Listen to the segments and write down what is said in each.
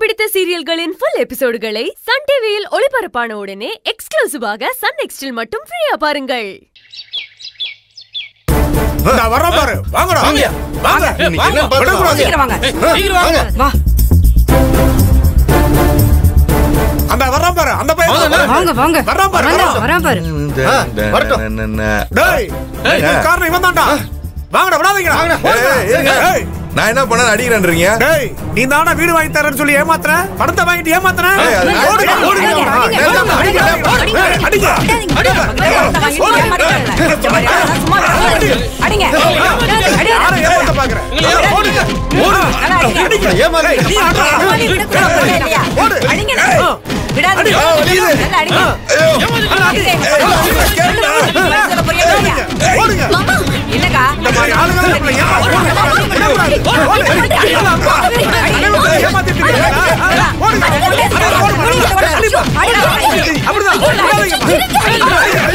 பிடித்த சீரியல்களின் full எபிசோடுகளை Sun டிவியில் ஒளிபரப்பான உடனே எக்ஸ்க்ளூசிவாக சன் நெக்ஸ்டில் மட்டும் ஃப்ரீயா பாருங்கள் நான் வர்றேன் பாரு வாங்கடா வாங்க. வாங்க இன்னைக்கு என்ன பார்த்து விடக்கூடாது. சீக்கிரம் வாங்க சீக்கிரம் வாங்க வா அந்த வர்றான் பாரு அந்த பையன் வாங்க, பாரு. வாங்க வாங்க வர்றான் பாரு, வந்தா, வர்றான். வரான் பாரு ஆ, வரட்டும். டேய் இதுக்கு காரணம் இவன் தான்டா வாங்கடா விடாதீங்கடா ஏய், இருங்க. ஏய், நான் என்ன பண்ண அடிக்கிறேன்றீங்க டேய் நீ தானே வீடு வாங்கி தரேன்னு சொல்லி ஏமாத்துற பணத்தை வாங்கிட்டு ஏமாத்துற ஏய், அது- ஓடுங்க, அடிங்க, ஓடுங்க. அடிங்க, ஏய், அடிங்க, அடிங்க, அடிங்க, அடிங்க. அடிங்க யாரை ஏமாத்த பாக்குற? ஓடுங்க, ஓடுங்க. அடிங்க. ஏமாறு. ஏய், நீ ஆடுறா. ஓடு. அடிங்க ஏய், விடாதீங்க ஆ, வலிக்குது. நல்லா அடிங்க ஓடுங்க. என்னக்கா இந்த மாதிரி ஆளுங்களை நம்மளை ஏமாத்த- விடக்கூடாது. ஓடு. அனைவரும் ஏமாத்திட்டு இருக்காங்க. ஓடுங்க. அப்படிதான். விடாதீங்க.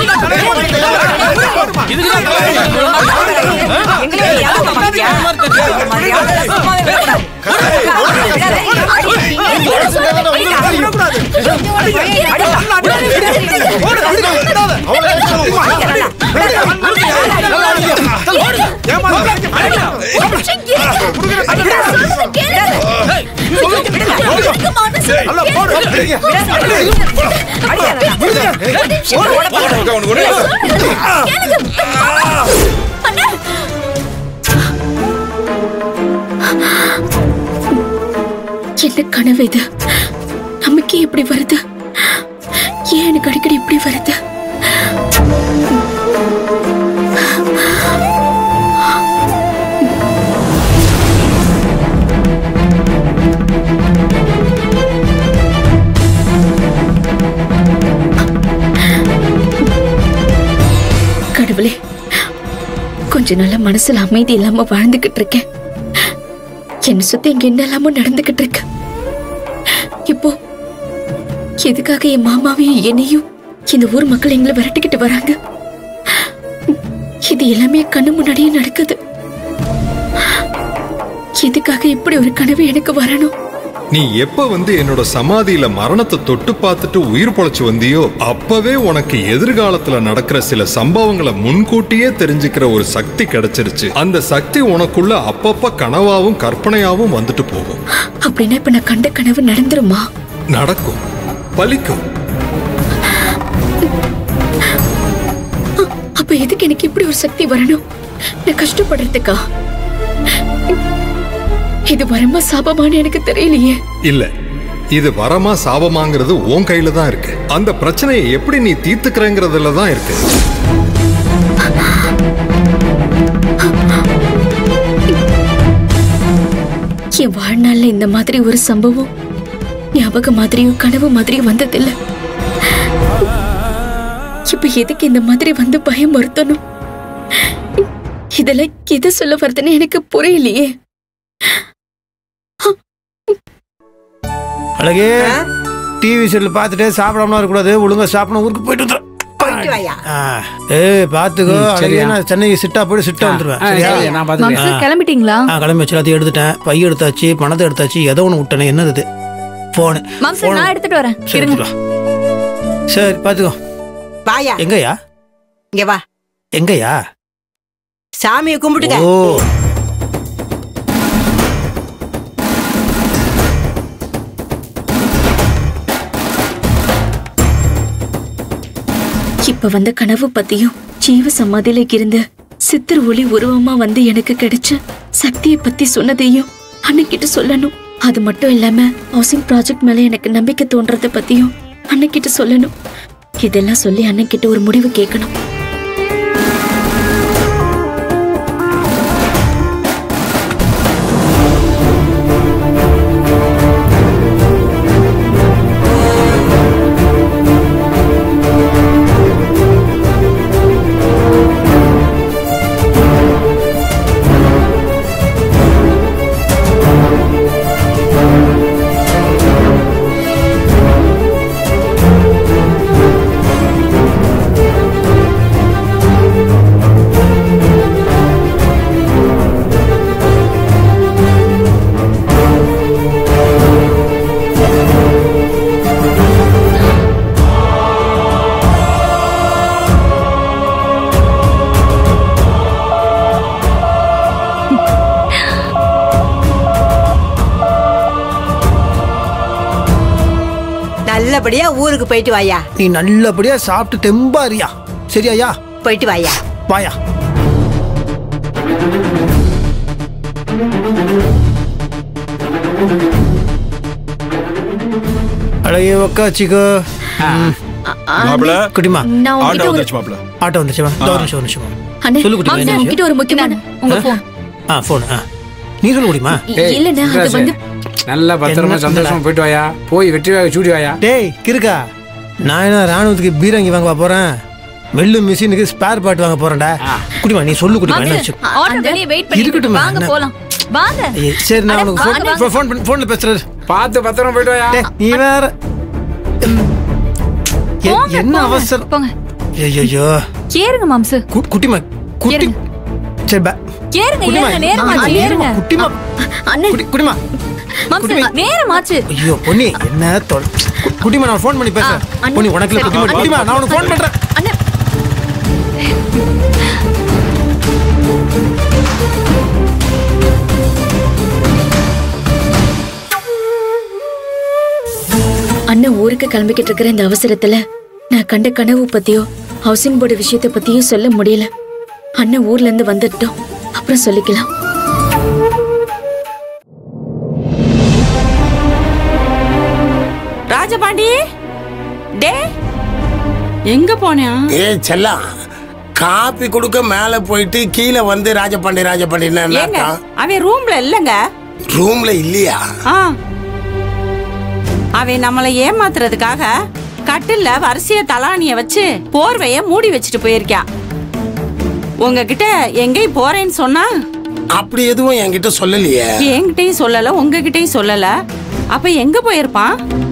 விடக்கூடாது. நல்லா போடு. உனக்கு ஒண்ணு இல்ல. என்ன கனவு இது நமக்கே இப்படி வருது ஏன் எனக்கு அடிக்கடி இப்படி வருது கடவுளே கொஞ்ச நாளா மனசுல அமைதி இல்லாம வாழ்ந்துகிட்டு இருக்கேன் என்ன சுத்தி இங்க என்னெல்லாமோ நடந்துகிட்டு இருக்கு இப்போ எதுக்காக என் மாமாவையும் என்னையும் இந்த ஊர் மக்கள் எங்களை விரட்டிக்கிட்டு வராங்க இது எல்லாமே கண்ணு முன்னாடியே நடக்குது எதுக்காக இப்படி ஒரு கனவு எனக்கு வரணும் நீ எப்ப வந்து என்னோட சமாதியில மரணத்தை தொட்டு பார்த்துட்டு உயிர் பொழைச்சு வந்தியோ அப்பவே உனக்கு எதிர்காலத்துல நடக்கிற சில சம்பவங்களை முன்கூட்டியே தெரிஞ்சுக்கிற ஒரு சக்தி கிடைச்சிருச்சு அந்த சக்தி உனக்குள்ள அப்பப்ப கனவாவும் கற்பனையாவும் வந்துட்டு போகும் அப்படின்னா இப்ப நான் கண்ட கனவு நடந்துருமா நடக்கும் பலிக்கும் அப்ப எதுக்கு எனக்கு இப்படி ஒரு சக்தி வரணும் நான் கஷ்டப்படுறதுக்கா இது வரமா சாபமான்னு எனக்கு தெரியலையே இல்ல இது வரமா சாபமாங்கிறது உன் கையில தான் இருக்கு அந்த பிரச்சனையை எப்படி நீ தீர்த்துக்கிறங்கிறதுல தான் இருக்கு என் வாழ்நாள்ல இந்த மாதிரி ஒரு சம்பவம் ஞாபகம் மாதிரியும் கனவு மாதிரியும் வந்ததில்ல இப்ப எதுக்கு இந்த மாதிரி வந்து பயம் வருத்தணும் இதெல்லாம் எதை சொல்ல வருதுன்னு எனக்கு புரியலையே அழகே டிவி சீரியல் பார்த்துட்டு சாப்பிடாமலாம் இருக்கக்கூடாது ஒழுங்கா சாப்பிடணும் ஊருக்கு போயிட்டு வந்துடும் ஏய் பாத்துக்கோ அழகே நான் சென்னை சிட்டா போயிட்டு சிட்டா வந்துருவேன் சரியா நான் பாத்துக்கிறேன் கிளம்பிட்டீங்களா ஆ கிளம்பி வச்சு எல்லாத்தையும் எடுத்துட்டேன் பை எடுத்தாச்சு பணத்தை எடுத்தாச்சு ஏதோ ஒன்று விட்டேனே என்னது இது போனு மாம்சம் நான் எடுத்துட்டு வரேன் சரி எடுத்துட்டு வா. சரி பாத்துக்கோ வாயா எங்கயா இங்க வா எங்கயா சாமியை கும்பிட்டுக்க ஓ இப்ப வந்த கனவு பத்தியும் ஜீவ சமாதியில இருந்து சித்தர் ஒளி உருவமா வந்து எனக்கு கிடைச்ச சக்தியை பத்தி சொன்னதையும் அன்னைக்கிட்ட சொல்லணும் அது மட்டும் இல்லாம ஹவுசிங் ப்ராஜெக்ட் மேல எனக்கு நம்பிக்கை தோன்றத பத்தியும் அன்னைக்கிட்ட சொல்லணும் இதெல்லாம் சொல்லி அன்னைக்கிட்ட ஒரு முடிவு கேட்கணும் நல்லபடியா ஊருக்கு போயிட்டு வாயா நீ நல்லபடியா சாப்பிட்டு தெம்பா இருயா சரியாயா போயிட்டு வாயா வாயா அழகே உக்காச்சிக்கோ மாப்பிள குட்டிமா நான் ஆட்டோ உங்ககிட்ட ஒரு வந்துருச்சு மாப்பிள ஆட்டோ வந்துச்சுமா இந்த ஒரு நிமிஷம் ஒரு நிமிஷமா அண்ணே சொல்லு குட்டிமா, மாம்சே, என்ன உங்ககிட்ட ஒரு முக்கியமான உங்க போன் ஆ ஃபோன் ஆ நீ சொல்ல முடியுமா இல்லண்ணே அது வந்து நல்லா பத்திரமா என்ன சந்தோஷமா போயிட்டு வாயா போய் வெற்றி வாங்க சூடி வாயா டேய் கிறுக்கா நான் என்ன ராணுவத்துக்கு பீரங்கி வாங்க போறேன் மெல்லு மிஷினுக்கு ஸ்பேர் பார்ட் வாங்க போறேன்டா குடிமா நீ சொல்லு குடிமா என்ன விஷயம் ஆட்டோ வெளியே வெயிட் பண்ணிட்டு இருக்கட்டும், இருக்கு. வாங்க என்ன? போலாம் வாங்க ஐயே, சரி நான் அட, உனக்கு வாங்க, ஃபோன் ஃபோன் பண்ணி ஃபோன்ல பேசுறது பார்த்து பத்திரமா போயிட்டு வாயா டேய் நீ வேற ம். எ- போங்க, என்ன போங்க, அவசரம் போங்க ஐயோ ஏறுங்க மாம்சு குட்டிமா குட்டி ஏறுங்க. சரி பா ஏறுங்க குட்டிமா ஏறுங்க நேரமாச்சு ஏறுங்க குட்டிமா அண்ணே குட்டி குட்டிமா மாம்சு குட்டிமா. நேரமாச்சு ஐயோ பொன்னி என்ன தொல் குட்டிமா நான் ஃபோன் பண்ணி பேசுறேன் ஆ, அண்ணா. பொன்னி உனக்கு இல்ல, சரி, குட்டிமா அண்ணா. குட்டிமா நான் உனக்கு ஃபோன் பண்றேன் அண்ணே அண்ணன் ஊருக்கு கிளம்பிக்கிட்டு இருக்கிற இந்த அவசரத்துல நான் கண்ட கனவு பத்தியோ ஹவுசிங் போர்டு விஷயத்தை பத்தியோ சொல்ல முடியல அண்ணன் ஊர்ல இருந்து வந்துட்டோம் அப்புறம் சொல்லிக்கலாம் ராஜபாண்டி டே எங்க போனியா ஏய் செல்லம் காப்பி கொடுக்க மேல போயிட்டு கீழே வந்து ராஜபாண்டி ராஜபாண்டின்னா ஏங்க அவன் ரூம்ல இல்லங்க ரூம்ல இல்லையா ஆ அவன் நம்மளை ஏமாத்துறதுக்காக கட்டில்ல வரிசைய தலானிய வச்சு போர்வைய மூடி வச்சுட்டு போயிருக்கான் உங்ககிட்ட எங்கேயும் போறேன்னு சொன்னா அப்படி எதுவும் என்கிட்ட சொல்லலையே என்கிட்டயும் சொல்லல உங்ககிட்டயும் சொல்லல அப்ப எங்க போயிருப்பான்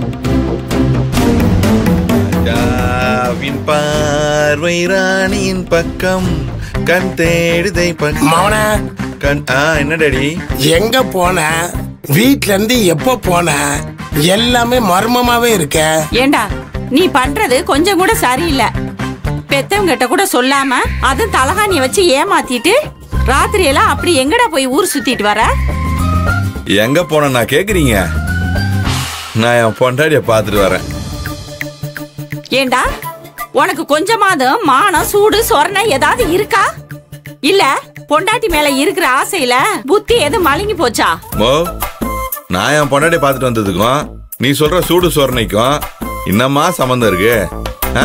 ராவின் பார்வை ராணியின் பக்கம் கண் தேடுதை பக்கம் மவன கண் ஆ என்ன டாடி எங்க போன வீட்ல இருந்து எப்ப போன எல்லாமே மர்மமாவே இருக்க ஏண்டா நீ பண்றது கொஞ்சம் கூட சரியில்லை பெத்தவங்க கிட்ட கூட சொல்லாம அதுவும் தலகாணிய வச்சு ஏமாத்திட்டு ராத்திரி எல்லாம் அப்படி எங்கடா போய் ஊர் சுத்திட்டு வர எங்க போன நான் கேக்குறீங்க நான் என் பொண்டாடிய பார்த்துட்டு வரேன் ஏண்டா உனக்கு கொஞ்சமாவது மானம் சூடு சொரணை ஏதாவது இருக்கா இல்ல பொண்டாட்டி மேல இருக்கிற ஆசையில புத்தி எது மழுங்கி போச்சா மோ நான் என் பொண்டாடிய பார்த்துட்டு வந்ததுக்கும் நீ சொல்ற சூடு சோரணைக்கும் என்னம்மா சம்மந்தம் இருக்கு ஆ?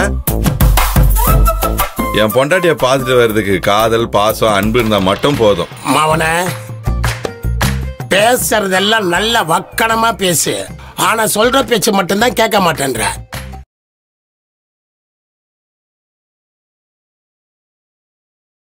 என் பொண்டாட்டிய பார்த்துட்டு வர்றதுக்கு காதல் பாசம் அன்பு இருந்தா மட்டும் போதும் மவன பேசுறதெல்லாம் நல்ல வக்கணமா பேசு ஆனா சொல்ற பேச்சு மட்டும்தான் கேட்க மாட்டேன்ற